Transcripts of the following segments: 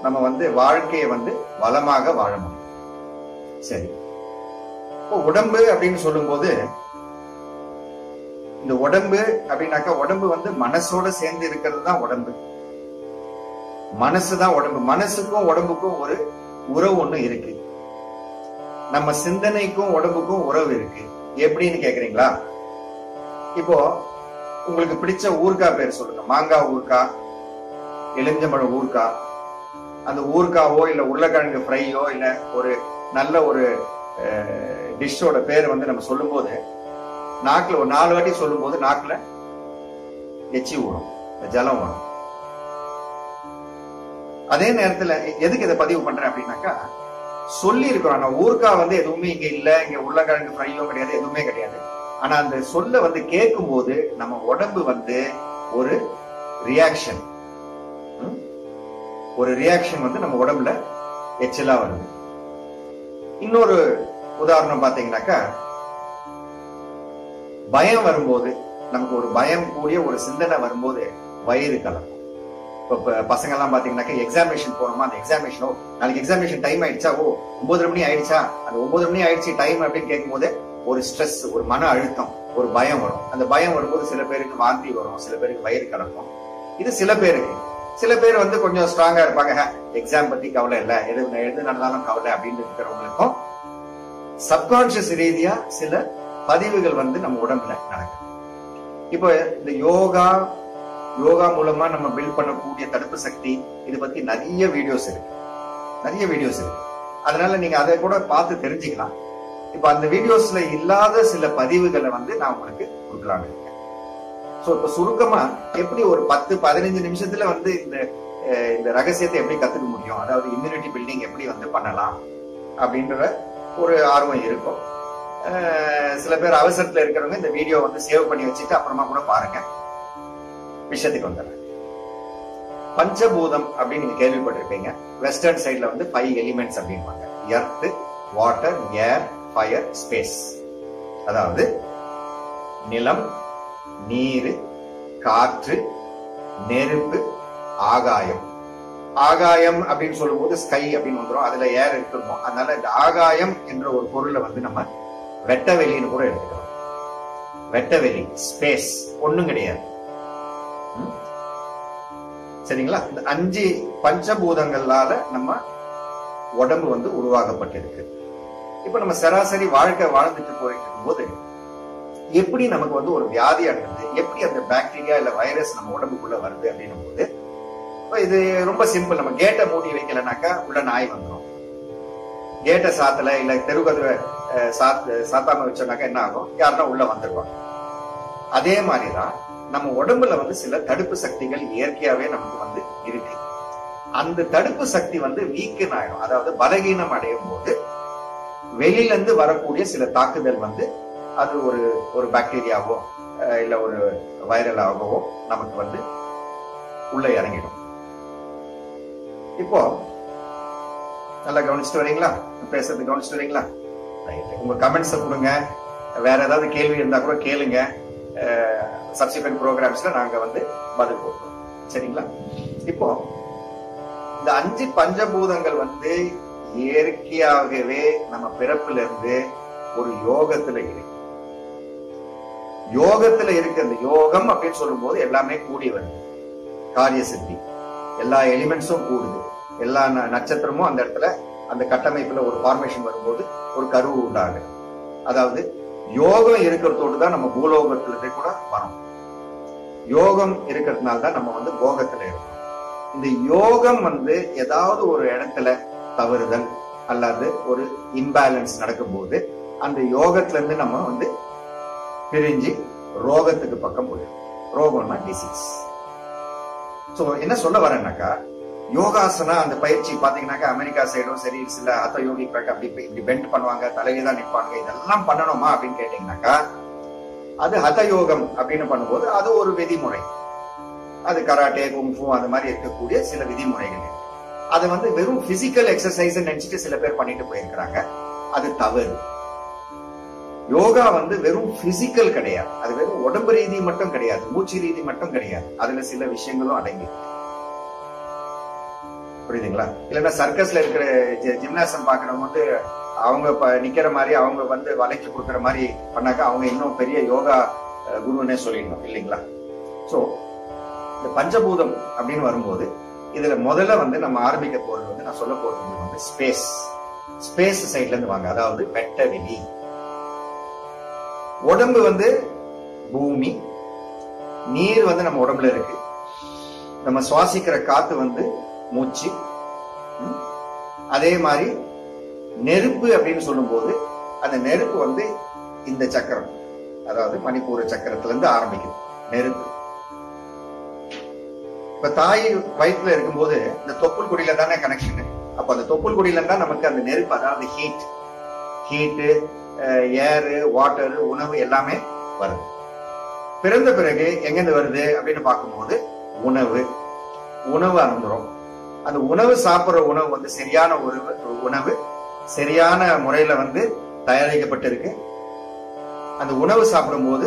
நம்ம வந்து வாழ்க்கையை வந்து வளமாக வாழ முடியும் சரி இப்போ உடம்பு அப்படின்னு சொல்லும்போது இந்த உடம்பு அப்படின்னாக்கா உடம்பு வந்து மனசோட சேர்ந்து இருக்கிறது தான் உடம்பு மனசு தான் உடம்பு மனசுக்கும் உடம்புக்கும் ஒரு உறவு ஒண்ணு இருக்கு நம்ம சிந்தனைக்கும் உடம்புக்கும் உறவு இருக்கு எப்படின்னு கேக்குறீங்களா இப்போ உங்களுக்கு பிடிச்ச ஊர்கா பேர் சொல்லுங்க மாங்காய் ஊர்கா எலுமிச்சம்பழம் ஊர்கா அந்த ஊர்காவோ இல்ல உருளைக்கிழங்கு ஃப்ரையோ இல்ல ஒரு நல்ல ஒரு டிஷ்ஷோட பேர் வந்து நம்ம சொல்லும்போது நாக்குல ஒரு நாலு வாட்டி சொல்லும்போது நாக்குல எச்சி ஊறும் இந்த ஜலம் வரும் அதே நேரத்துல எதுக்கு இதை பதிவு பண்றேன் அப்படின்னாக்கா சொல்லி இருக்கிறோம் ஆனா ஊர்கா வந்து எதுவுமே இங்க இல்ல இங்க உருளைக்கிழங்கு ஃப்ரையோ கிடையாது எதுவுமே கிடையாது ஆனா அந்த சொல்ல வந்து கேட்கும் போது நம்ம உடம்பு வந்து ஒரு ரியாக்ஷன் ஒரு ரியாக்ஷன் வந்து நம்ம உடம்புல எச்சலா வருது இன்னொரு உதாரணம் பாத்தீங்கன்னாக்கா பயம் வரும்போது நமக்கு ஒரு பயம் கூடிய ஒரு சிந்தனை வரும்போது வயிறு கலக்கும் இப்ப பசங்க எல்லாம் பாத்தீங்கன்னாக்கா எக்ஸாமினேஷன் போனோமா அந்த எக்ஸாமினேஷனோ நாளைக்கு எக்ஸாமினேஷன் டைம் ஆயிடுச்சா ஓ ஒன்பது மணி ஆயிடுச்சா அந்த ஒன்பது மணி ஆயிடுச்சு டைம் அப்படின்னு கேட்கும் போது ஒரு ஸ்ட்ரெஸ் ஒரு மன அழுத்தம் ஒரு பயம் வரும் அந்த பயம் வரும்போது சில பேருக்கு வாந்தி வரும் சில பேருக்கு வயிறு கலக்கும் இது சில பேருக்கு சில பேர் வந்து கொஞ்சம் ஸ்ட்ராங்கா இருப்பாங்க எக்ஸாம் பத்தி கவலை இல்ல எது எது நடந்தாலும் கவலை அப்படின்னு இருக்கிறவங்களுக்கும் சப்கான்சியஸ் ரீதியா சில பதிவுகள் வந்து நம்ம உடம்புல நடக்குது இப்போ இந்த யோகா யோகா மூலமா நம்ம பில்ட் பண்ணக்கூடிய தடுப்பு சக்தி இது பத்தி நிறைய வீடியோஸ் இருக்கு நிறைய வீடியோஸ் இருக்கு அதனால நீங்க அதை கூட பார்த்து தெரிஞ்சுக்கலாம் இப்ப அந்த வீடியோஸ்ல இல்லாத சில பதிவுகளை வந்து நான் உங்களுக்கு கொடுக்கலாம்னு இருக்கேன் சோ இப்ப சுருக்கமா எப்படி ஒரு பத்து பதினஞ்சு நிமிஷத்துல வந்து இந்த இந்த ரகசியத்தை எப்படி கத்துக்க முடியும் அதாவது இம்யூனிட்டி பில்டிங் எப்படி வந்து பண்ணலாம் அப்படின்ற ஒரு ஆர்வம் இருக்கும் சில பேர் அவசரத்துல இருக்கிறவங்க இந்த வீடியோ வந்து சேவ் பண்ணி வச்சுட்டு அப்புறமா கூட பாருங்க விஷயத்துக்கு வந்துடுறேன் பஞ்சபூதம் அப்படின்னு நீங்க கேள்விப்பட்டிருப்பீங்க வெஸ்டர்ன் சைட்ல வந்து ஃபைவ் எலிமெண்ட்ஸ் அப்படின்பாங்க earth water air fire space அதாவது நிலம் நீர் காற்று நெருப்பு ஆகாயம் ஆகாயம் அப்படின்னு சொல்லும்போது ஸ்கை அப்படின்னு வந்துடும் அதுல ஏர் இருக்கணும் அதனால இந்த ஆகாயம் என்ற ஒரு பொருளை வந்து நம்ம வெட்டவெளின்னு கூட எடுத்துக்கிறோம் வெட்டவெளி ஸ்பேஸ் ஒண்ணும் கிடையாது சரிங்களா இந்த அஞ்சு பஞ்சபூதங்களால நம்ம உடம்பு வந்து உருவாக்கப்பட்டிருக்கு இப்ப நம்ம சராசரி வாழ்க்கை வாழ்ந்துட்டு போயிட்டு இருக்கும்போது எப்படி நமக்கு வந்து ஒரு வியாதி அடைகிறது எப்படி அந்த பாக்டீரியா இல்ல வைரஸ் நம்ம உடம்புக்குள்ள வருது அப்படின்னும் போது இது ரொம்ப சிம்பிள் நம்ம கேட்டை மூடி வைக்கலனாக்கா உள்ள நாய் வந்துடும் கேட்டை சாத்தல இல்ல தெருக்கதவை சாத்து சாத்தாம வச்சோம்னாக்கா என்ன ஆகும் யாருன்னா உள்ள வந்துருவாங்க அதே மாதிரிதான் நம்ம உடம்புல வந்து சில தடுப்பு சக்திகள் இயற்கையாவே நமக்கு வந்து இருக்கு அந்த தடுப்பு சக்தி வந்து வீக்கன் ஆயிடும் அதாவது பலகீனம் அடையும் போது வெளியில இருந்து வரக்கூடிய சில தாக்குதல் வந்து அது ஒரு ஒரு பாக்டீரியாவோ இல்ல ஒரு வைரலாகவோ நமக்கு வந்து உள்ள இறங்கிடும் இப்போ நல்லா கவனிச்சுட்டு வரீங்களா பேசுறது கவனிச்சுட்டு வரீங்களா உங்க கமெண்ட்ஸை கொடுங்க வேற ஏதாவது கேள்வி இருந்தா கூட கேளுங்க சப்சிக்வெண்ட் ப்ரோக்ராம்ஸ்ல நாங்க வந்து பதில் கொடுப்போம் சரிங்களா இப்போ இந்த அஞ்சு பஞ்சபூதங்கள் வந்து இயற்கையாகவே நம்ம பிறப்புல இருந்து ஒரு யோகத்துல இருக்கு யோகத்துல இருக்கு அந்த யோகம் அப்படின்னு சொல்லும் போது எல்லாமே கூடி வருது காரிய சித்தி எல்லா எலிமெண்ட்ஸும் கூடுது எல்லா நட்சத்திரமும் அந்த இடத்துல அந்த கட்டமைப்புல ஒரு ஃபார்மேஷன் வரும்போது ஒரு கருவு உண்டாகுது அதாவது யோகம் இருக்கிறதோடு தான் நம்ம பூலோகத்துல கூட வரோம் யோகம் இருக்கிறதுனால தான் நம்ம வந்து போகத்துல இருக்கோம் இந்த யோகம் வந்து ஏதாவது ஒரு இடத்துல தவறுதல் அல்லது ஒரு இம்பேலன்ஸ் நடக்கும்போது அந்த யோகத்துல இருந்து நம்ம வந்து பிரிஞ்சு ரோகத்துக்கு பக்கம் போயிடும் ரோகம்னா டிசீஸ் சோ என்ன சொல்ல வரேன்னாக்கா யோகாசனா அந்த பயிற்சி பாத்தீங்கன்னாக்கா அமெரிக்கா சைடும் சரி சில அத்த யோகி அப்படி இப்படி பெண்ட் பண்ணுவாங்க தலையில தான் நிற்பாங்க இதெல்லாம் பண்ணணுமா அப்படின்னு கேட்டீங்கன்னாக்கா அது ஹத யோகம் அப்படின்னு பண்ணும்போது அது ஒரு விதிமுறை அது கராட்டே குங்ஃபு அந்த மாதிரி இருக்கக்கூடிய சில விதிமுறைகள் அது வந்து வெறும் பிசிக்கல் எக்ஸசைஸ் நினைச்சிட்டு சில பேர் பண்ணிட்டு போயிருக்கிறாங்க அது தவறு யோகா வந்து வெறும் பிசிக்கல் கிடையாது அது வெறும் உடம்பு ரீதி மட்டும் கிடையாது மூச்சு ரீதி மட்டும் கிடையாது அதுல சில விஷயங்களும் அடங்கி புரியுதுங்களா இல்லைன்னா சர்க்கஸ்ல இருக்கிற ஜிம்னாசம் பாக்குறவங்க வந்து அவங்க ப- நிக்கிற மாதிரி அவங்க வந்து வளைச்சு கொடுக்குற மாதிரி பண்ணாக்கா அவங்க இன்னும் பெரிய யோகா அஹ், குருன்னே சொல்லிடணும் இல்லைங்களா சோ இந்த பஞ்சபூதம் அப்படின்னு வரும்போது இதுல முதல்ல வந்து நம்ம ஆரம்பிக்க போறது வந்து நான் சொல்ல போறது வந்து ஸ்பேஸ் ஸ்பேஸ் சைட்ல இருந்து வாங்க அதாவது வெட்ட வெளி உடம்பு வந்து பூமி நீர் வந்து நம்ம உடம்புல இருக்கு நம்ம சுவாசிக்கிற காத்து வந்து மூச்சு ம்? அதே மாதிரி நெருப்பு அப்படின்னு சொல்லும்போது அந்த நெருப்பு வந்து இந்த சக்கரம் அதாவது மணிப்பூர சக்கரத்துல இருந்து ஆரம்பிக்குது நெருப்பு இப்ப தாய் வயிற்றுல இருக்கும்போது இந்த தொப்புள் குடியில தானே கனெக்ஷன் அப்ப அந்த தொப்புள் குடியில தான் நமக்கு அந்த நெருப்பு அதாவது ஹீட் ஹீட்டு ஏரு வாட்டர் உணவு எல்லாமே வருது பிறந்த பிறகு எங்கிருந்து வருது அப்படின்னு பார்க்கும்போது உணவு உணவு அருந்துரும் அந்த உணவு சாப்பிடுற உணவு வந்து சரியான உணவு உணவு சரியான முறையில வந்து தயாரிக்கப்பட்டிருக்கு அந்த உணவு சாப்பிடும்போது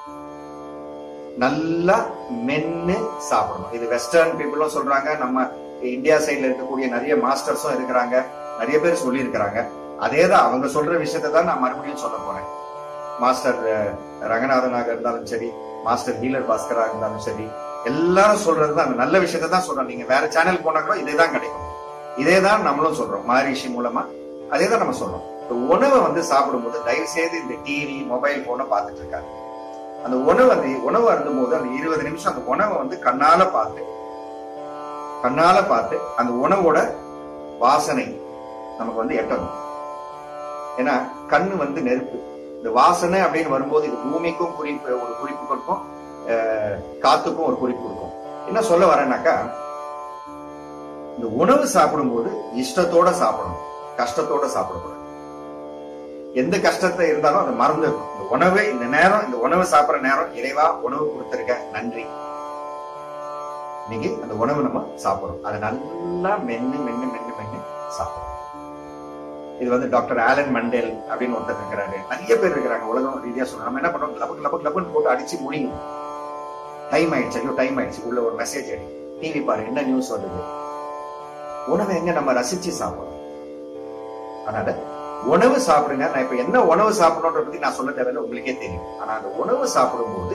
நல்லா மென்னு சாப்பிடணும் இது வெஸ்டர்ன் பீப்புளும் சொல்றாங்க நம்ம இந்தியா சைடுல இருக்கக்கூடிய நிறைய மாஸ்டர்ஸும் இருக்கிறாங்க நிறைய பேர் சொல்லி இருக்கிறாங்க அதே தான் அவங்க சொல்ற விஷயத்தை தான் நான் மறுபடியும் சொல்ல போறேன் மாஸ்டர் அஹ், ரங்கநாதனாக இருந்தாலும் சரி மாஸ்டர் ஹீலர் பாஸ்கரா இருந்தாலும் சரி எல்லாரும் சொல்றது தான் அந்த நல்ல விஷயத்தை தான் சொல்றோம் நீங்க வேற சேனல் போனா கூட இதே தான் கிடைக்கும் இதே தான் நம்மளும் சொல்றோம் மகரிஷி மூலமா அதே தான் நம்ம சொல்றோம் இந்த உணவை வந்து சாப்பிடும்போது தயவு செய்து இந்த டிவி மொபைல் போனை பார்த்துட்டு இருக்காங்க அந்த உணவு அந்த உணவு அருந்தும் போது அந்த இருபது நிமிஷம் அந்த உணவை வந்து கண்ணால பார்த்து கண்ணால பார்த்து அந்த உணவோட வாசனை நமக்கு வந்து எட்டணும் ஏன்னா கண்ணு வந்து நெருப்பு இந்த வாசனை அப்படின்னு வரும்போது இது பூமிக்கும் குறிப்பு ஒரு குறிப்பு கொடுக்கும் அஹ், காத்துக்கும் ஒரு குறிப்பு கொடுக்கும் என்ன சொல்ல வரேன்னாக்கா இந்த உணவு சாப்பிடும்போது இஷ்டத்தோட சாப்பிடணும் கஷ்டத்தோட சாப்பிடக்கூடாது எந்த கஷ்டத்தை இருந்தாலும் அதை மறந்து இருக்கணும். இந்த உணவு இந்த நேரம் இந்த உணவு சாப்பிடுற நேரம் இறைவா உணவு கொடுத்திருக்க நன்றி இன்னைக்கு அந்த உணவு நம்ம சாப்பிடுறோம் அதை நல்லா மென்னு மென்னு மென்னு மென்னு சாப்பிடுறோம் இது வந்து டாக்டர் ஆலன் மண்டேல் அப்படின்னு ஒருத்தர் இருக்கிறாரு நிறைய பேர் இருக்கிறாங்க உலகம் ரீதியா சொல்றோம் நம்ம என்ன பண்றோம் லபக்கு லபக்கு லபக்குன்னு போட்டு அடிச்சு முடியும் டைம் ஆயிடுச்சு ஐயோ டைம் ஆயிடுச்சு உள்ள ஒரு மெசேஜ் அடி டிவி பாரு என்ன நியூஸ் வருது உணவை எங்க நம்ம ரசிச்சு சாப்பிடுறோம் அதனால உணவு சாப்பிடுங்க நான் இப்ப என்ன உணவு சாப்பிடணும்ன்ற பத்தி நான் சொல்ல தேவையில்லை உங்களுக்கே தெரியும் ஆனா அந்த உணவு சாப்பிடும்போது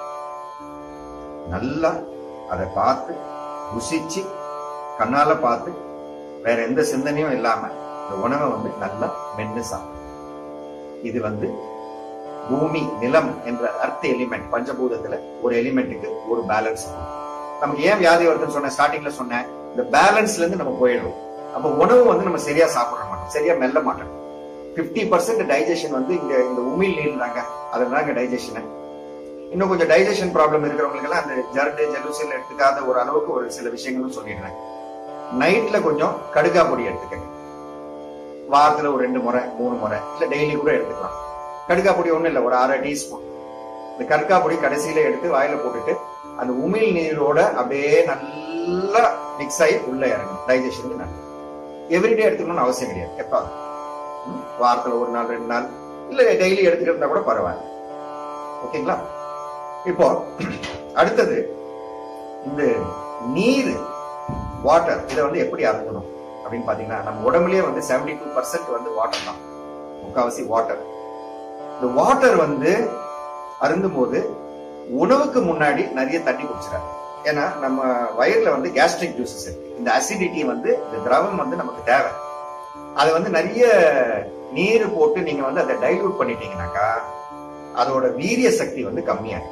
நல்லா அதை பார்த்து ருசிச்சு கண்ணால பார்த்து வேற எந்த சிந்தனையும் இல்லாம இந்த உணவை வந்து நல்லா மென்னு சாப்பிடும் இது வந்து பூமி நிலம் என்ற அர்த்த எலிமெண்ட் பஞ்சபூதத்துல ஒரு எலிமெண்ட்டுக்கு ஒரு பேலன்ஸ் நமக்கு ஏன் வியாதி வருதுன்னு சொன்னேன் ஸ்டார்டிங்ல சொன்னேன் இந்த பேலன்ஸ்ல இருந்து நம்ம போயிடுறோம் அப்ப உணவு வந்து நம்ம சரியா சாப்பிட மாட்டோம் சரியா மெல்ல மாட்டோம் 50% பர்சன்ட் டைஜஷன் வந்து இங்க இந்த உமிழ் நீர் தாங்க அதுதாங்க டைஜஷன் இன்னும் கொஞ்சம் டைஜஷன் ப்ராப்ளம் இருக்கிறவங்களுக்கு எல்லாம் அந்த ஜர்டு ஜெலுசில் எடுத்துக்காத ஒரு அளவுக்கு ஒரு சில விஷயங்களும் சொல்லிடுறேன் நைட்ல கொஞ்சம் கடுகா பொடி எடுத்துக்கங்க வாரத்துல ஒரு ரெண்டு முறை மூணு முறை இல்ல டெய்லி கூட எடுத்துக்கலாம் கடுகா பொடி ஒண்ணும் இல்ல ஒரு அரை டீஸ்பூன் இந்த கடுகா பொடி கடைசியில எடுத்து வாயில போட்டுட்டு அந்த உமிழ் நீரோட அப்படியே நல்லா மிக்ஸ் ஆகி உள்ள இறங்கும் டைஜஷனுக்கு நல்லது எவ்ரிடே எடுத்துக்கணும்னு அவசியம் கிடையாது எப்பாவது ம்? வாரத்துல ஒரு நாள் ரெண்டு நாள் இல்ல டெய்லி எடுத்துக்கிட்டு இருந்தா கூட பரவாயில்ல ஓகேங்களா இப்போ அடுத்தது இந்த நீர் வாட்டர் இதை வந்து எப்படி அருந்தணும் அப்படின்னு பாத்தீங்கன்னா நம்ம உடம்புலயே வந்து 72% டூ பர்சன்ட் வந்து வாட்டர் தான் முக்காவாசி வாட்டர் இந்த வாட்டர் வந்து அருந்தும் போது உணவுக்கு முன்னாடி நிறைய தண்ணி குடிச்சிடாங்க ஏன்னா நம்ம வயிறுல வந்து கேஸ்ட்ரிக் ஜூசஸ் இருக்கு இந்த அசிடிட்டி வந்து இந்த திரவம் வந்து நமக்கு தேவை அதை வந்து நிறைய நீர் போட்டு நீங்க வந்து அதை டைல்யூட் பண்ணிட்டீங்கன்னாக்கா அதோட வீரிய சக்தி வந்து கம்மியாகும்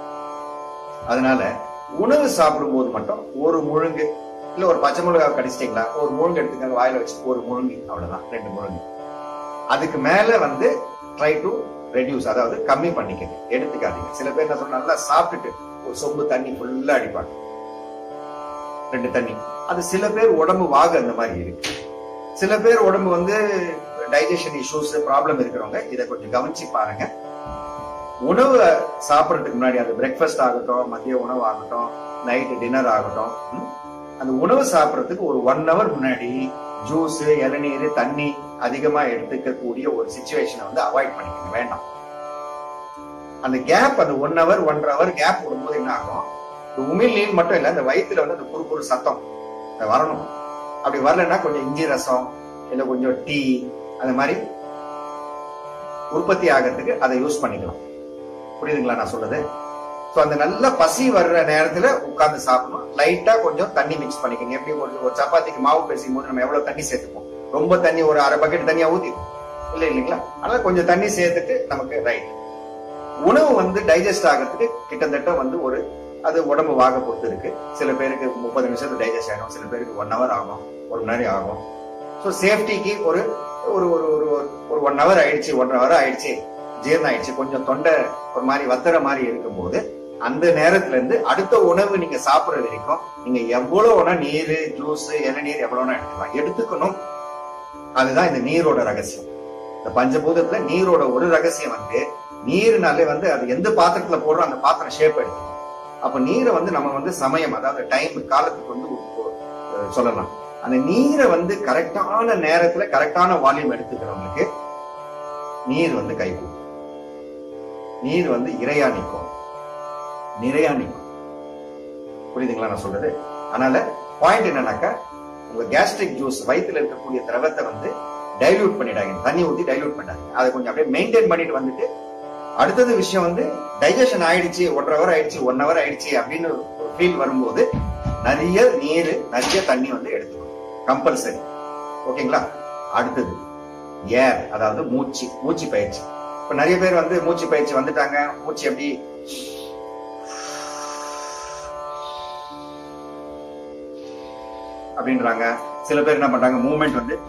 அதனால உணவு சாப்பிடும்போது மட்டும் ஒரு முழுங்கு இல்ல ஒரு பச்சை மிளகாய் கடிச்சிட்டீங்களா ஒரு முழுங்கு எடுத்துக்கங்க வாயில வச்சு ஒரு முழுங்கு அவ்வளவுதான் ரெண்டு முழுங்கு அதுக்கு மேல வந்து ட்ரை டு ரெடியூஸ் அதாவது கம்மி பண்ணிக்கங்க எடுத்துக்காதீங்க சில பேர் என்ன சொல்ல நல்லா சாப்பிட்டுட்டு ஒரு சொம்பு தண்ணி ஃபுல்லா அடிப்பாங்க ரெண்டு தண்ணி அது சில பேர் உடம்பு வாகு அந்த மாதிரி இருக்கு சில பேர் உடம்பு வந்து டைஜஷன் இஷ்யூஸ் ப்ராப்ளம் இருக்கிறவங்க இதை கொஞ்சம் கவனிச்சு பாருங்க உணவு சாப்பிடறதுக்கு முன்னாடி அது பிரேக்ஃபாஸ்ட் ஆகட்டும் மதிய உணவு ஆகட்டும் நைட்டு டின்னர் ஆகட்டும் ம், அந்த உணவு சாப்பிடறதுக்கு ஒரு ஒன் ஹவர் முன்னாடி ஜூஸ் இளநீர் தண்ணி அதிகமா எடுத்துக்கக்கூடிய ஒரு சுச்சுவேஷனை வந்து அவாய்ட் பண்ணிக்கணும் வேண்டாம் அந்த கேப் அந்த ஒன் ஹவர் ஒன்றரை ஹவர் கேப் விடும்போது என்ன ஆகும் இந்த உமிழ் நீர் மட்டும் இல்ல அந்த வயித்துல வந்து அந்த குறு குறு சத்தம் அது வரணும் அப்படி வரலன்னா கொஞ்சம் இஞ்சி ரசம் இல்ல கொஞ்சம் டீ அந்த மாதிரி உற்பத்தி ஆகிறதுக்கு அதை யூஸ் பண்ணிக்கலாம் புரியுதுங்களா நான் சொல்றது சோ அந்த நல்ல பசி வர்ற நேரத்துல உட்கார்ந்து சாப்பிடணும் லைட்டா கொஞ்சம் தண்ணி மிக்ஸ் பண்ணிக்கோங்க எப்படி ஒரு ஒரு சப்பாத்திக்கு மாவு பேசும் போது நம்ம எவ்வளவு தண்ணி சேர்த்துப்போம் ரொம்ப தண்ணி ஒரு அரை பக்கெட் தண்ணியா ஊத்திடும் இல்ல இல்லைங்களா அதனால கொஞ்சம் தண்ணி சேர்த்துட்டு நமக்கு ரைட் உணவு வந்து டைஜஸ்ட் ஆகிறதுக்கு கிட்டத்தட்ட வந்து ஒரு அது உடம்பு வாக பொறுத்து இருக்கு சில பேருக்கு முப்பது நிமிஷத்துக்கு டைஜஸ்ட் ஆகும் சில பேருக்கு ஒன் ஹவர் ஆகும் ஒரு மணி நேரம் ஆகும் ஸோ சேஃப்டிக்கு ஒரு ஒரு ஒரு ஒரு ஒரு ஒன் ஹவர் ஆயிடுச்சு ஒன் ஹவர் ஆயிடுச்சு ஜீரணம் ஆயிடுச்சு கொஞ்சம் தொண்டை ஒரு மாதிரி வத்துற மாதிரி இருக்கும்போது அந்த நேரத்துல இருந்து அடுத்த உணவு நீங்க சாப்பிடுற வரைக்கும் நீங்க எவ்வளவு வேணா நீர் ஜூஸ் இளநீர் எவ்வளவு வேணா எடுத்துக்கலாம் எடுத்துக்கணும் அதுதான் இந்த நீரோட ரகசியம் இந்த பஞ்சபூதத்துல நீரோட ஒரு ரகசியம் வந்து நீர்னாலே வந்து அது எந்த பாத்திரத்துல போடுறோம் அந்த பாத்திரம் ஷேப் எடுக்கும் அப்ப நீரை வந்து நம்ம வந்து சமயம் அதாவது டைம் காலத்துக்கு வந்து ஒரு- ஒரு சொல்லலாம் அந்த நீரை வந்து கரெக்டான நேரத்துல கரெக்டான வால்யூம் எடுத்துக்கிறவங்களுக்கு நீர் வந்து கைகூடும் நீர் வந்து இறையா நிற்கும் நிறையா நிற்கும் புரியுதுங்களா நான் சொல்றது அதனால பாயிண்ட் என்னன்னாக்கா உங்க கேஸ்ட்ரிக் ஜூஸ் வயித்துல இருக்கக்கூடிய திரவத்தை வந்து டைல்யூட் பண்ணிடாங்க தண்ணி ஊத்தி டைல்யூட் பண்ணாங்க அதை கொஞ்சம் அப்படியே மெயின்டைன் பண்ணிட்டு வந்துட்டு அடுத்தது விஷயம் வந்து டைஜஷன் ஆயிடுச்சு ஒன்றரை ஹவர் ஆயிடுச்சு ஒன் ஹவர் ஆயிடுச்சு அப்படின்னு ஒரு ஃபீல் வரும்போது நிறைய நீர் நிறைய தண்ணி வந்து எடுத்துக்கணும் கம்பல்சரி ஓகேங்களா அடுத்தது ஏர் அதாவது மூச்சு மூச்சு பயிற்சி இப்ப நிறைய பேர் வந்து மூச்சு பயிற்சி வந்துட்டாங்க மூச்சு எப்படி அப்படின்றாங்க சில பேர் என்ன பண்றாங்க மூவ்மெண்ட் வந்து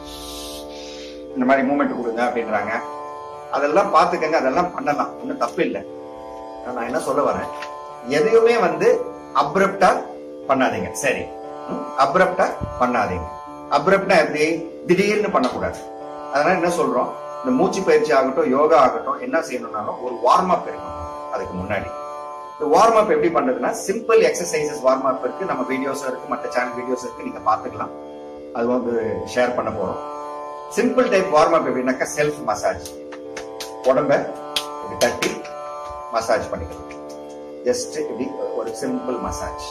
இந்த மாதிரி மூவ்மெண்ட் கொடுங்க அப்படின்றாங்க அதெல்லாம் பார்த்துக்கங்க அதெல்லாம் பண்ணலாம் ஒன்றும் தப்பு இல்லை நான் என்ன சொல்ல வரேன் எதையுமே வந்து அப்ரப்டா பண்ணாதீங்க சரி அப்ரப்டா பண்ணாதீங்க அப்ரப்டா எப்படி திடீர்னு பண்ணக்கூடாது அதனால என்ன சொல்றோம் இந்த மூச்சு பயிற்சி ஆகட்டும் யோகா ஆகட்டும் என்ன செய்யணும்னாலும் ஒரு வார்ம் அப் இருக்கணும் அதுக்கு முன்னாடி இந்த வார்ம் அப் எப்படி பண்றதுன்னா சிம்பிள் எக்ஸசைசஸ் வார்ம் அப் இருக்கு நம்ம வீடியோஸ் இருக்கு மற்ற சேனல் வீடியோஸ் இருக்கு நீங்க பாத்துக்கலாம் அது வந்து ஷேர் பண்ண போறோம் சிம்பிள் டைப் வார்ம் அப் எப்படின்னாக்கா செல்ஃப் மசாஜ் உடம்ப இப்படி தட்டி மசாஜ் பண்ணிக்கலாம் ஜஸ்ட் இப்படி ஒரு சிம்பிள் மசாஜ்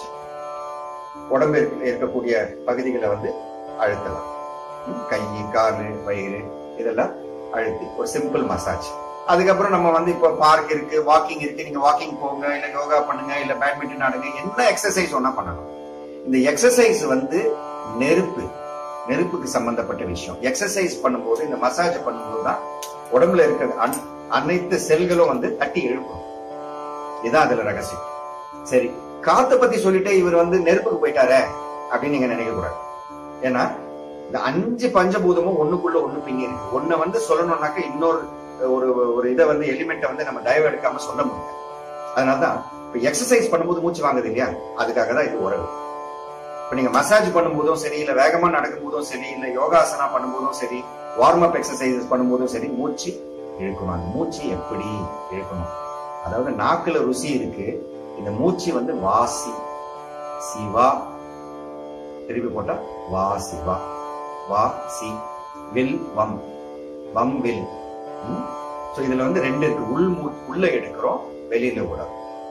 உடம்பு இருக்கக்கூடிய பகுதிகளை வந்து அழுத்தலாம் ம், கை காலு வயிறு இதெல்லாம் அழுத்தி ஒரு சிம்பிள் மசாஜ் அதுக்கப்புறம் நம்ம வந்து இப்போ பார்க் இருக்கு வாக்கிங் இருக்கு நீங்க வாக்கிங் போங்க இல்ல யோகா பண்ணுங்க இல்ல பேட்மிண்டன் ஆடுங்க என்ன எக்ஸசைஸ் ஒன்னா பண்ணலாம் இந்த எக்ஸசைஸ் வந்து நெருப்பு நெருப்புக்கு சம்பந்தப்பட்ட விஷயம் எக்ஸசைஸ் பண்ணும்போது இந்த மசாஜ் பண்ணும்போது தான் உடம்புல இருக்க அன்- அனைத்து செல்களும் வந்து தட்டி எழுப்பும் இதான் அதுல ரகசியம் சரி காத்த பத்தி சொல்லிட்டு இவர் வந்து நெருப்புக்கு போயிட்டாரே அப்படின்னு நீங்க நினைக்க கூடாது ஏன்னா இந்த அஞ்சு பஞ்சபூதமும் ஒண்ணுக்குள்ள ஒண்ணு பின்னி இருக்கு ஒண்ணு வந்து சொல்லணும்னாக்க இன்னொரு ஒரு ஒரு இதை வந்து எலிமெண்ட்டை வந்து நம்ம தயவு எடுக்காம சொல்ல முடியாது அதனாலதான் இப்ப எக்ஸசைஸ் பண்ணும்போது மூச்சு வாங்குது இல்லையா அதுக்காக தான் இது உறவு இப்ப நீங்க மசாஜ் பண்ணும்போதும் சரி இல்ல வேகமா நடக்கும் போதும் சரி இல்ல யோகாசனா பண்ணும்போதும் சரி வார்ம் அப் எக்ஸசைசஸ் பண்ணும்போதும் சரி மூச்சு இழுக்கணும் அந்த மூச்சு எப்படி இழுக்கணும் அதாவது நாக்குல ருசி இருக்கு இந்த மூச்சு வந்து வாசி சிவா திருப்பி போட்டா வா சிவா வா சி வில் வம் வம் வில் சோ இதுல வந்து ரெண்டு இருக்கு உள் மூ உள்ள எடுக்கிறோம் வெளியில விடாது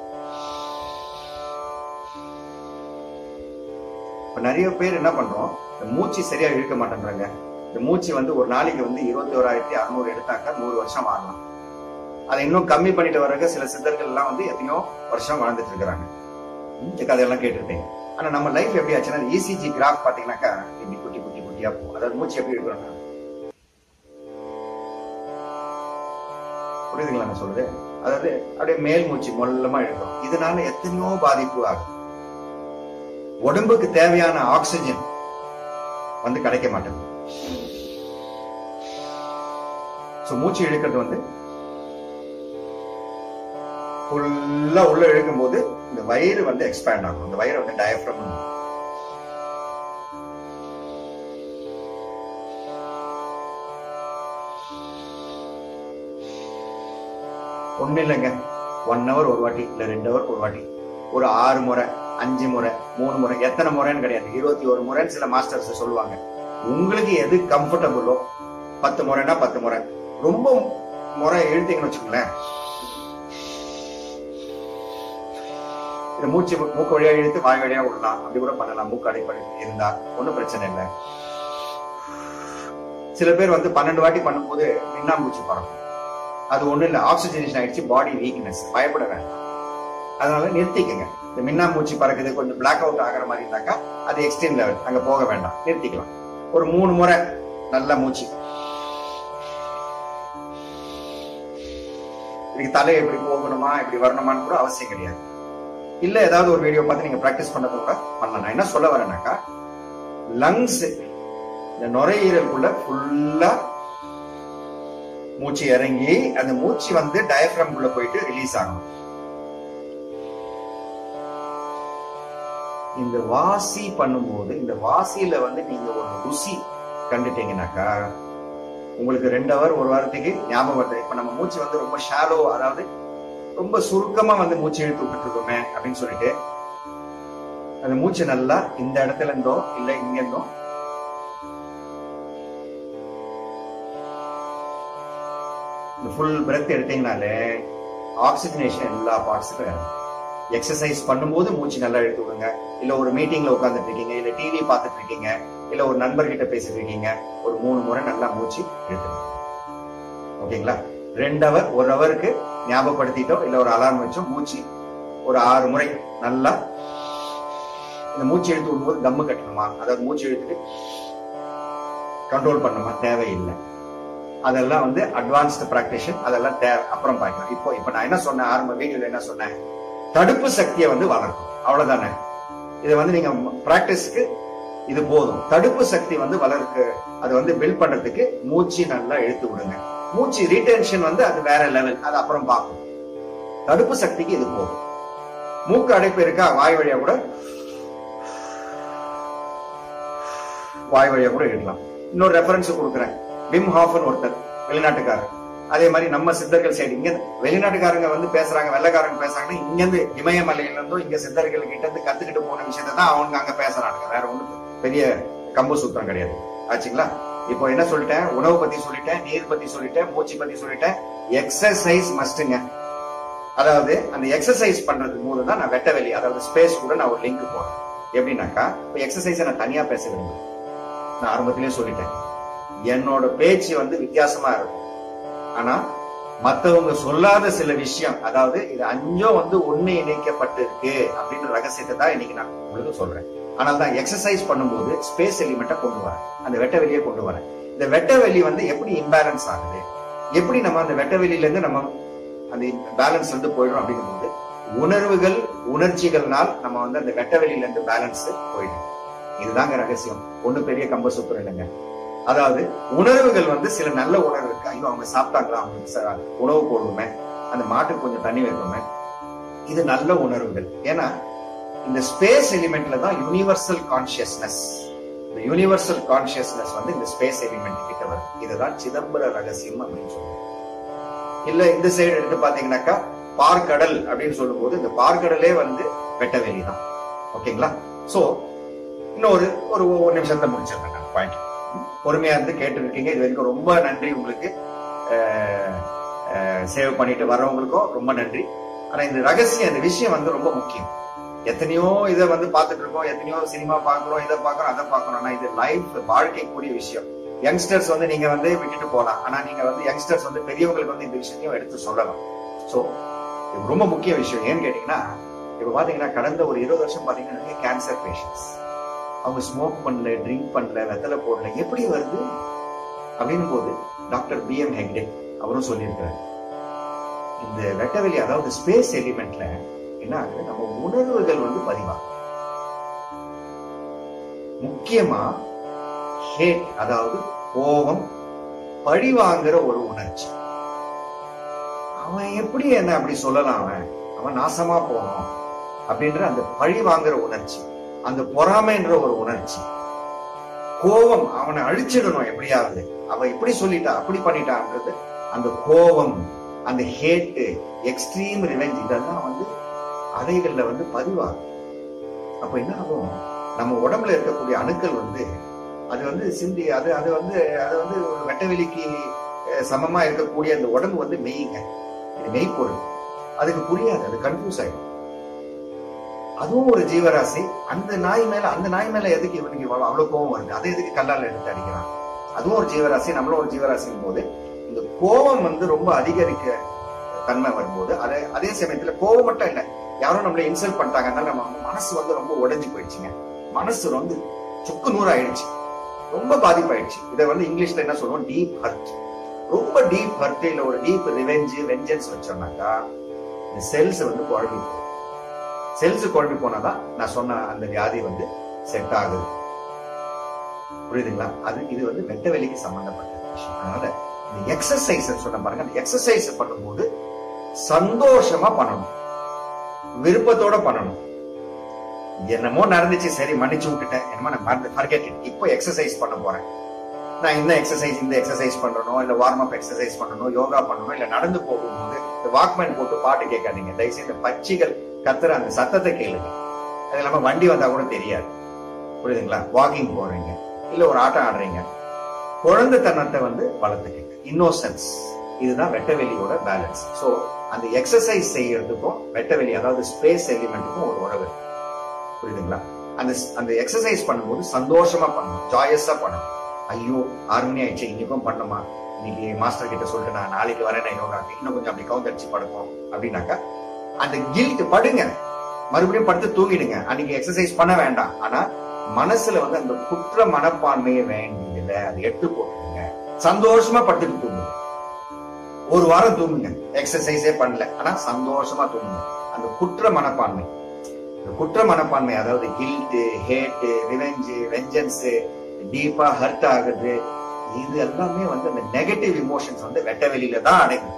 இப்ப நிறைய பேர் என்ன பண்றோம் இந்த மூச்சு சரியா இழுக்க மாட்டேன்றாங்க இந்த மூச்சு வந்து ஒரு நாளைக்கு வந்து இருபத்தி ஓராயிரத்தி அறுநூறு எடுத்தாக்கா நூறு வருஷம் வாழலாம் அதை இன்னும் கம்மி பண்ணிட்டு வர்றதுக்கு சில சித்தர்கள் எல்லாம் வந்து எத்தனையோ வருஷம் வாழ்ந்துட்டு இருக்கிறாங்க ம், இந்த கதையெல்லாம் கேட்டிருப்பீங்க ஆனா நம்ம லைஃப் எப்படி ஆச்சுன்னா இசிஜி கிராஃப் பாத்தீங்கன்னாக்கா இப்படி குட்டி குட்டி குட்டியா போகும் அதாவது மூச்சு எப்படி இருக்கிறோம்னா புரியுதுங்களா நான் சொல்றது அதாவது அப்படியே மேல் மூச்சு மொல்லமா இழுக்கும் இதனால எத்தனையோ பாதிப்பு ஆகும் உடம்புக்கு தேவையான ஆக்சிஜன் வந்து கிடைக்க மாட்டேங்குது சோ மூச்சு இழுக்கிறது வந்து ஃபுல்லா உள்ள இழுக்கும் போது இந்த வயிறு வந்து எக்ஸ்பேண்ட் ஆகும் இந்த வயிறு வந்து டயஃப்ரம் ஒண்ணு இல்லைங்க ஒன் ஹவர் ஒரு வாட்டி இல்ல ரெண்டு ஹவர் ஒரு வாட்டி ஒரு ஆறு முறை அஞ்சு முறை மூணு முறை எத்தனை முறைன்னு கிடையாது இருபத்தி ஒரு முறைன்னு சில மாஸ்டர்ஸ் சொல்லுவாங்க உங்களுக்கு எது கம்ஃபர்டபுளோ பத்து முறைனா பத்து முறை ரொம்ப முறை எழுத்தீங்கன்னு வச்சுக்கோங்களேன் இந்த மூச்சு மூக்கு வழியா இழுத்து வாய் வழியா விடலாம் அப்படி கூட பண்ணலாம் மூக்கு அடைப்படை இருந்தா ஒன்றும் பிரச்சனை இல்லை சில பேர் வந்து பன்னெண்டு வாட்டி பண்ணும்போது மின்னாம்பூச்சி பறக்கும் அது ஒண்ணும் இல்லை ஆக்சிஜனேஷன் ஆயிடுச்சு பாடி வீக்னஸ் பயப்பட வேண்டாம் அதனால நிறுத்திக்கங்க இந்த மின்னாம்பூச்சி பறக்குது கொஞ்சம் பிளாக் அவுட் ஆகிற மாதிரி இருந்தாக்கா அது எக்ஸ்ட்ரீம் லெவல் அங்க போக வேண்டாம் நிறுத்திக்கலாம் ஒரு மூணு முறை நல்ல மூச்சு இதுக்கு தலை எப்படி போகணுமா இப்படி வரணுமான்னு கூட அவசியம் கிடையாது இல்ல ஏதாவது ஒரு வீடியோ பார்த்து நீங்க பிராக்டிஸ் பண்ணது கூட பண்ணலாம் நான் என்ன சொல்ல வரேன்னாக்கா லங்ஸ் இந்த நுரையீரலுக்குள்ள ஃபுல்லா மூச்சு இறங்கி அந்த மூச்சு வந்து டயஃப்ரம் குள்ள போயிட்டு ரிலீஸ் ஆகணும் இந்த வாசி பண்ணும்போது இந்த வாசியில வந்து நீங்க ஒரு ருசி கண்டுட்டீங்கன்னாக்கா உங்களுக்கு ரெண்டு ஹவர் ஒரு வாரத்துக்கு ஞாபகம் வருது இப்ப நம்ம மூச்சு வந்து ரொம்ப ஷாலோ அதாவது ரொம்ப சுருக்கமா வந்து மூச்சு இழுத்து விட்டுட்டு இருக்கோமே அப்படின்னு சொல்லிட்டு அந்த மூச்சு நல்லா இந்த இடத்துல இருந்தோ இல்ல இங்க இருந்தோ இந்த ஃபுல் பிரெத் எடுத்தீங்கனாலே ஆக்சிஜனேஷன் எல்லா பார்ட்ஸுக்கும் இறங்கும் எக்ஸசைஸ் பண்ணும்போது மூச்சு நல்லா இழுத்து விடுங்க இல்ல ஒரு மீட்டிங்ல உட்காந்துட்டு இருக்கீங்க இல்ல டிவி பார்த்துட்டு இருக்கீங்க இல்ல ஒரு நண்பர்கிட்ட பேசிட்டு இருக்கீங்க ஒரு மூணு முறை நல்லா மூச்சு இழுத்துங்க ஓகேங்களா ரெண்டு ஹவர் ஒரு ஹவருக்கு ஞாபகப்படுத்திட்டோம் இல்ல ஒரு அலாரம் வச்சோம் மூச்சு ஒரு ஆறு முறை நல்லா இந்த மூச்சு இழுத்து விடும்போது தம்மு கட்டணுமா அதாவது மூச்சு இழுத்துட்டு கண்ட்ரோல் பண்ணுமா தேவையில்லை அதெல்லாம் வந்து அட்வான்ஸ்டு பிராக்டிஷன் அதெல்லாம் தேவை அப்புறம் பார்க்கலாம் இப்போ இப்போ நான் என்ன சொன்னேன் ஆரம்ப வீடியோல என்ன சொன்னேன் தடுப்பு சக்தியை வந்து வளர்க்கும் அவ்வளவுதானே இதை வந்து நீங்க பிராக்டிஸ்க்கு இது போதும் தடுப்பு சக்தி வந்து வளர்க்கு அது வந்து பில்ட் பண்றதுக்கு மூச்சு நல்லா இழுத்து விடுங்க மூச்சு ரீடென்ஷன் வந்து அது வேற லெவல் அது அப்புறம் பார்க்கும் தடுப்பு சக்திக்கு இது போதும் மூக்கு அடைப்பு இருக்கா வாய் வழியா கூட வாய் வழியா கூட இடலாம் இன்னொரு ரெஃபரன்ஸ் கொடுக்குறேன் விம் ஹாஃபன் ஒருத்தர் வெளிநாட்டுக்காரர் அதே மாதிரி நம்ம சித்தர்கள் சைடு இங்க வெளிநாட்டுக்காரங்க வந்து பேசுறாங்க வெள்ளக்காரங்க பேசுறாங்கன்னா இங்க இருந்து இமயமலையில இருந்தோ இங்க சித்தர்கள் கிட்ட இருந்து கத்துக்கிட்டு போன விஷயத்தை தான் அவங்க அங்க பேசுறாங்க வேற ஒண்ணு பெரிய கம்பு சூத்திரம் கிடையாது ஆச்சுங்களா இப்போ என்ன சொல்லிட்டேன் உணவு பத்தி சொல்லிட்டேன் நீர் பத்தி சொல்லிட்டேன் மூச்சு பத்தி சொல்லிட்டேன் எக்ஸசைஸ் மஸ்ட்டுங்க அதாவது அந்த எக்ஸசைஸ் பண்றது மூலம் தான் நான் வெட்ட வெளி அதாவது ஸ்பேஸ் கூட நான் ஒரு லிங்க் போறேன் எப்படின்னாக்கா இப்போ எக்ஸசைஸை நான் தனியா பேச விரும்புறேன் நான் ஆரம்பத்திலேயே சொல்லிட்டேன் என்னோட பேச்சு வந்து வித்தியாசமா இருக்கும் ஆனா மத்தவங்க சொல்லாத சில விஷயம் அதாவது இது அஞ்சும் வந்து ஒண்ணு இணைக்கப்பட்டு இருக்கு அப்படின்ற ரகசியத்தை தான் இன்னைக்கு நான் உங்களுக்கு சொல்றேன் ஆனால் தான் எக்ஸசைஸ் பண்ணும்போது ஸ்பேஸ் எலிமெண்ட்டை கொண்டு வரேன் அந்த வெட்ட வெளியை கொண்டு வரேன் இந்த வெட்ட வெளி வந்து எப்படி இம்பேலன்ஸ் ஆகுது எப்படி நம்ம அந்த வெட்ட வெளியில இருந்து நம்ம அந்த பேலன்ஸ் வந்து போயிடும் அப்படிங்கும்போது உணர்வுகள் உணர்ச்சிகள்னால் நம்ம வந்து அந்த வெட்ட வெளியில இருந்து பேலன்ஸ் போயிடும் இதுதாங்க ரகசியம் ஒண்ணு பெரிய கம்ப சூத்திரம் இல்லைங்க அதாவது உணர்வுகள் வந்து சில நல்ல உணர்வு இருக்கு ஐயோ அவங்க சாப்பிட்டாங்களா அவங்களுக்கு ச- உணவு போடுவோமே அந்த மாட்டுக்கு கொஞ்சம் தண்ணி வைப்போமே இது நல்ல உணர்வுகள் ஏன்னா இந்த ஸ்பேஸ் எலிமெண்ட்ல தான் யூனிவர்சல் கான்சியஸ்னஸ் இந்த யூனிவர்சல் கான்சியஸ்னஸ் வந்து இந்த ஸ்பேஸ் எலிமெண்ட் கிட்ட வருது இதுதான் சிதம்பர ரகசியம் அப்படின்னு சொல்லுவோம் இல்ல இந்த சைடு எடுத்து பாத்தீங்கன்னாக்கா பார்க்கடல் அப்படின்னு சொல்லும்போது இந்த பார்க்கடலே வந்து வெட்டவெளி தான் ஓகேங்களா சோ இன்னொரு ஒரு ஒரு நிமிஷத்தை முடிச்சிருக்கேன் நான் பாயிண்ட் பொறுமையா இருந்து கேட்டுருக்கீங்க இது வரைக்கும் ரொம்ப நன்றி உங்களுக்கு சேவ் பண்ணிட்டு வர்றவங்களுக்கும் ரொம்ப நன்றி ஆனா இந்த ரகசியம் இந்த விஷயம் வந்து ரொம்ப முக்கியம் எத்தனையோ இதை வந்து பார்த்துட்டு இருக்கோம் எத்தனையோ சினிமா பார்க்கிறோம் இதை பார்க்கறோம் அதை பார்க்கறோம் ஆனா இது லைஃப் வாழ்க்கைக்குரிய விஷயம் யங்ஸ்டர்ஸ் வந்து நீங்க வந்து விட்டுட்டு போலாம் ஆனா நீங்க வந்து யங்ஸ்டர்ஸ் வந்து பெரியவங்களுக்கு வந்து இந்த விஷயத்தையும் எடுத்து சொல்லலாம் சோ இது ரொம்ப முக்கிய விஷயம் ஏன்னு கேட்டீங்கன்னா இப்ப பாத்தீங்கன்னா கடந்த ஒரு இருபது வருஷம் பாத்தீங்கன்னா நிறைய கேன்சர் பேஷண்ட்ஸ் அவங்க ஸ்மோக் பண்ணல ட்ரிங்க் பண்ணல வெத்தலை போடல எப்படி வருது அப்படின்னும் போது டாக்டர் பி எம் ஹெக்டே அவரும் சொல்லியிருக்கிறார் இந்த வெட்டவெளி அதாவது ஸ்பேஸ் எலிமெண்ட்ல என்ன ஆகுது நம்ம உணர்வுகள் வந்து பதிவாகும் முக்கியமா ஹேட் அதாவது கோபம் பழி வாங்குற ஒரு உணர்ச்சி அவன் எப்படி என்ன அப்படி சொல்லலாம் அவன் அவன் நாசமா போனோம் அப்படின்ற அந்த பழி வாங்குற உணர்ச்சி அந்த பொறாமைன்ற ஒரு உணர்ச்சி கோபம் அவனை அழிச்சிடணும் எப்படியாவது அவன் இப்படி சொல்லிட்டா அப்படி பண்ணிட்டான்றது அந்த கோபம் அந்த ஹேட்டு எக்ஸ்ட்ரீம் ரிவெஞ்ச் இதெல்லாம் வந்து அறைகள்ல வந்து பதிவாகும் அப்ப என்ன ஆகும் நம்ம உடம்புல இருக்கக்கூடிய அணுக்கள் வந்து அது வந்து சிந்தி அது அது வந்து அது வந்து ஒரு வெட்டவெளிக்கு அஹ், சமமா இருக்கக்கூடிய அந்த உடம்பு வந்து மெய்ங்க இது மெய்ப்பொருள் அதுக்கு புரியாது அது கன்ஃபியூஸ் ஆயிடும் அதுவும் ஒரு ஜீவராசி அந்த நாய் மேல அந்த நாய் மேல எதுக்கு இவனுக்கு இவ்வளவு அவ்வளவு கோவம் வருது அதை எதுக்கு கல்லால எடுத்து அடிக்கிறான் அதுவும் ஒரு ஜீவராசி நம்மளும் ஒரு ஜீவராசின் போது இந்த கோபம் வந்து ரொம்ப அதிகரிக்க தன்மை வரும்போது அதே அதே சமயத்துல கோபம் மட்டும் இல்ல யாரும் நம்மள இன்சல்ட் பண்ணிட்டாங்க அதனால நம்ம மனசு வந்து ரொம்ப உடைஞ்சு போயிடுச்சுங்க மனசு வந்து சுக்கு நூறு ஆயிடுச்சு ரொம்ப பாதிப்பாயிடுச்சு இதை வந்து இங்கிலீஷ்ல என்ன சொல்லுவோம் டீப் ஹர்ட் ரொம்ப டீப் ஹர்ட் இல்ல ஒரு டீப் ரிவெஞ்சு வெஞ்சன்ஸ் வச்சோம்னாக்கா இந்த செல்ஸ் வந்து குழம்பி போகும் செல்ஸ் குழம்பி போனாதான் நான் சொன்ன அந்த வியாதி வந்து செட் ஆகுது புரியுதுங்களா அது இது வந்து வெட்ட வெளிக்கு சம்பந்தப்பட்ட விஷயம் அதனால இந்த எக்ஸசைஸ் சொன்ன பாருங்க அந்த எக்ஸசைஸ் பண்ணும்போது சந்தோஷமா பண்ணணும் விருப்பத்தோட பண்ணணும் என்னமோ நடந்துச்சு சரி மன்னிச்சு விட்டுட்டேன் என்னமோ நான் மறந்து forget it. இப்போ எக்ஸசைஸ் பண்ண போறேன் நான் இந்த எக்ஸசைஸ் இந்த எக்ஸசைஸ் பண்ணணும் இல்ல வார்ம் அப் எக்ஸசைஸ் பண்ணணும் யோகா பண்ணணும் இல்ல நடந்து போகும்போது இந்த வாக்மேன் போட்டு பாட்டு கேட்காதீங்க தயவுசெய்து இந்த பட்சிகள் கத்துற அந்த சத்தத்தை கேளுங்க அது இல்லாம வண்டி வந்தா கூட தெரியாது புரியுதுங்களா வாக்கிங் போறீங்க இல்ல ஒரு ஆட்டம் ஆடுறீங்க குழந்தைத்தனத்தை வந்து வளர்த்துக்கங்க இன்னோசன்ஸ் இதுதான் வெட்டவெளியோட பேலன்ஸ் சோ அந்த எக்ஸசைஸ் செய்யறதுக்கும் வெட்டவெளி அதாவது ஸ்பேஸ் எலிமெண்ட்டுக்கும் ஒரு உறவு இருக்கு. புரியுதுங்களா அந்த அந்த எக்ஸசைஸ் பண்ணும்போது சந்தோஷமா பண்ணணும் ஜாயஸா பண்ணணும் ஐயோ ஆறு மணி ஆயிடுச்சு இன்னைக்கும் பண்ணுமா இன்னைக்கு மாஸ்டர் கிட்ட சொல்லிட்டு நான் நாளைக்கு வரேன் நான் யோகா இன்னும் கொஞ்சம் அப்படி கவுந்தடிச்சு படுப்போம் அப்படின்னாக்கா அந்த கில்ட் படுங்க மறுபடியும் படுத்து தூங்கிடுங்க அன்னைக்கு எக்ஸசைஸ் பண்ண வேண்டாம் ஆனா மனசுல வந்து அந்த குற்ற மனப்பான்மையே வேண்டியதில்ல அதை எடுத்து போட்டுருங்க சந்தோஷமா படுத்துட்டு தூங்குங்க ஒரு வாரம் தூங்குங்க எக்ஸசைஸே பண்ணல ஆனா சந்தோஷமா தூங்குங்க அந்த குற்ற மனப்பான்மை இந்த குற்ற மனப்பான்மை அதாவது கில்ட்டு ஹேட்டு ரிவெஞ்சு வெஞ்சன்ஸ் டீப்பா ஹர்ட் ஆகுது இது எல்லாமே வந்து அந்த நெகட்டிவ் இமோஷன்ஸ் வந்து வெட்ட வெளியில தான் அடையுது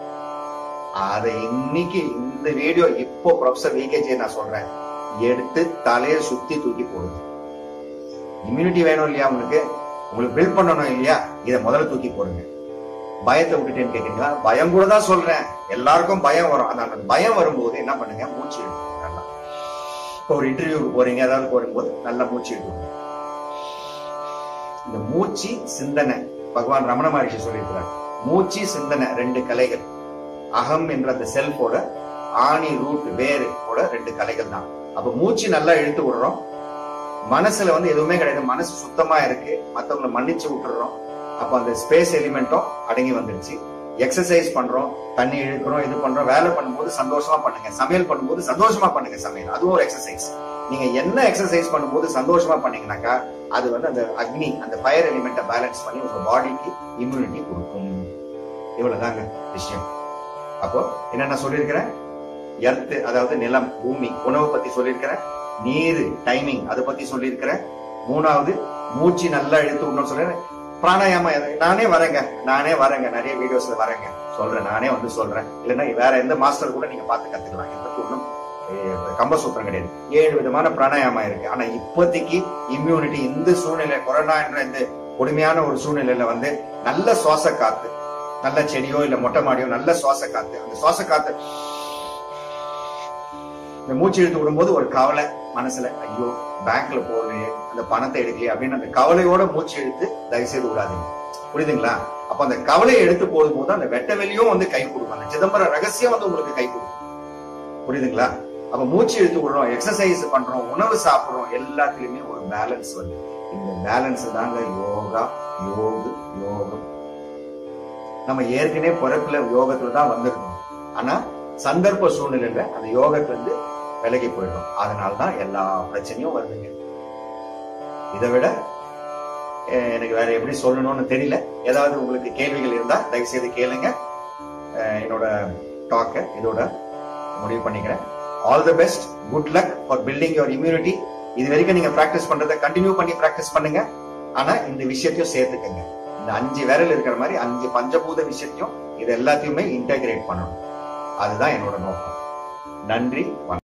அதை இன்னைக்கு இந்த வீடியோ இப்போ ப்ரொஃபசர் விகேஜி நான் சொல்றேன் எடுத்து தலையை சுத்தி தூக்கி போடுங்க இம்யூனிட்டி வேணும் இல்லையா உங்களுக்கு உங்களுக்கு பில்ட் பண்ணணும் இல்லையா இதை முதல்ல தூக்கி போடுங்க பயத்தை விட்டுட்டேன்னு கேக்குறீங்களா பயம் கூட தான் சொல்றேன் எல்லாருக்கும் பயம் வரும் அந்த அந்த பயம் வரும்போது என்ன பண்ணுங்க மூச்சு எடுங்க நல்லா இப்போ ஒரு இன்டர்வியூக்கு போறீங்க ஏதாவது போகும்போது நல்லா மூச்சு எடுக்கணும் இந்த மூச்சு சிந்தனை பகவான் ரமண மகர்ஷி சொல்லியிருக்கிறார் மூச்சு சிந்தனை ரெண்டு கலைகள் அகம் என்ற அந்த செல்ஃபோட ஆணி ரூட் வேறு கூட ரெண்டு கலைகள் தான் அப்ப மூச்சு நல்லா இழுத்து விடுறோம் மனசுல வந்து எதுவுமே கிடையாது மனசு சுத்தமா இருக்கு மத்தவங்களை மன்னிச்சு விட்டுறோம் அப்ப அந்த ஸ்பேஸ் எலிமெண்ட்டும் அடங்கி வந்துருச்சு எக்ஸசைஸ் பண்றோம் தண்ணி இழுக்கிறோம் இது பண்றோம் வேலை பண்ணும்போது சந்தோஷமா பண்ணுங்க சமையல் பண்ணும்போது சந்தோஷமா பண்ணுங்க சமையல் அதுவும் ஒரு எக்ஸசைஸ் நீங்க என்ன எக்ஸசைஸ் பண்ணும்போது சந்தோஷமா பண்ணீங்கன்னாக்கா அது வந்து அந்த அக்னி அந்த ஃபயர் எலிமெண்ட்டை பேலன்ஸ் பண்ணி உங்க பாடிக்கு இம்யூனிட்டி கொடுக்கும் இவ்வளவுதாங்க விஷயம் அப்போ என்னென்ன சொல்லியிருக்கிறேன் எர்த் அதாவது நிலம் பூமி உணவு பத்தி சொல்லியிருக்கிறேன் நீர் டைமிங் அதை பத்தி சொல்லியிருக்கிறேன் மூணாவது மூச்சு நல்லா இழுத்து விடணும்னு சொல்றேன் பிராணாயாமம் எது- நானே வரேங்க நானே வரேங்க நிறைய வீடியோஸ்ல வரேங்க சொல்றேன் நானே வந்து சொல்றேன் இல்லைன்னா வேற எந்த மாஸ்டர் கூட நீங்க பார்த்து கத்துக்கலாம் இதை பத்தி ஒன்றும் கம்பசூத்திரம் கிடையாது ஏழு விதமான பிராணாயாமம் இருக்கு ஆனா இப்போதைக்கு இம்யூனிட்டி இந்த சூழ்நிலை கொரோனா என்ற இந்த கொடுமையான ஒரு சூழ்நிலையில வந்து நல்ல சுவாச காத்து நல்ல செடியோ இல்ல மொட்டை மாடியோ நல்ல சுவாச காத்து அந்த சுவாச காத்து இந்த மூச்சு இழுத்து விடும்போது ஒரு கவலை மனசுல ஐயோ பேங்க்ல போகலையே அந்த பணத்தை எடுக்கலையே அப்படின்னு அந்த கவலையோட மூச்சு இழுத்து தயவு செய்து விடாதீங்க புரியுதுங்களா அப்ப அந்த கவலையை எடுத்து போடும்போது அந்த வெட்ட வெளியும் வந்து கை கொடுக்கும் அந்த சிதம்பரம் ரகசியம் வந்து உங்களுக்கு கை கொடுக்கும் புரியுதுங்களா அப்ப மூச்சு இழுத்து விடுறோம் எக்ஸசைஸ் பண்றோம் உணவு சாப்பிடுறோம் எல்லாத்துலயுமே ஒரு பேலன்ஸ் வருது இந்த பேலன்ஸ் தாங்க யோகா யோகு யோகம் நம்ம ஏற்கனவே பிறப்புல யோகத்துல தான் வந்திருக்கோம் ஆனா சந்தர்ப்ப சூழ்நிலையில அந்த யோகத்துல இருந்து விலகி போயிடும் அதனாலதான் எல்லா பிரச்சனையும் வருதுங்க இதை விட அஹ், எனக்கு வேற எப்படி சொல்லணும்னு தெரியல ஏதாவது உங்களுக்கு கேள்விகள் இருந்தா தயவு செய்து கேளுங்க அஹ், என்னோட டாக்க இதோட முடிவு பண்ணிக்கிறேன் all the best good luck for building your immunity இது வரைக்கும் நீங்க பிராக்டிஸ் பண்றதை கண்டினியூ பண்ணி பிராக்டிஸ் பண்ணுங்க ஆனா இந்த விஷயத்தையும் சேர்த்துக்கங்க இந்த அஞ்சு விரல் இருக்கிற மாதிரி அஞ்சு பஞ்சபூத விஷயத்தையும் இது எல்லாத்தையுமே இன்டகிரேட் பண்ணணும் அதுதான் என்னோட நோக்கம் நன்றி வணக்கம்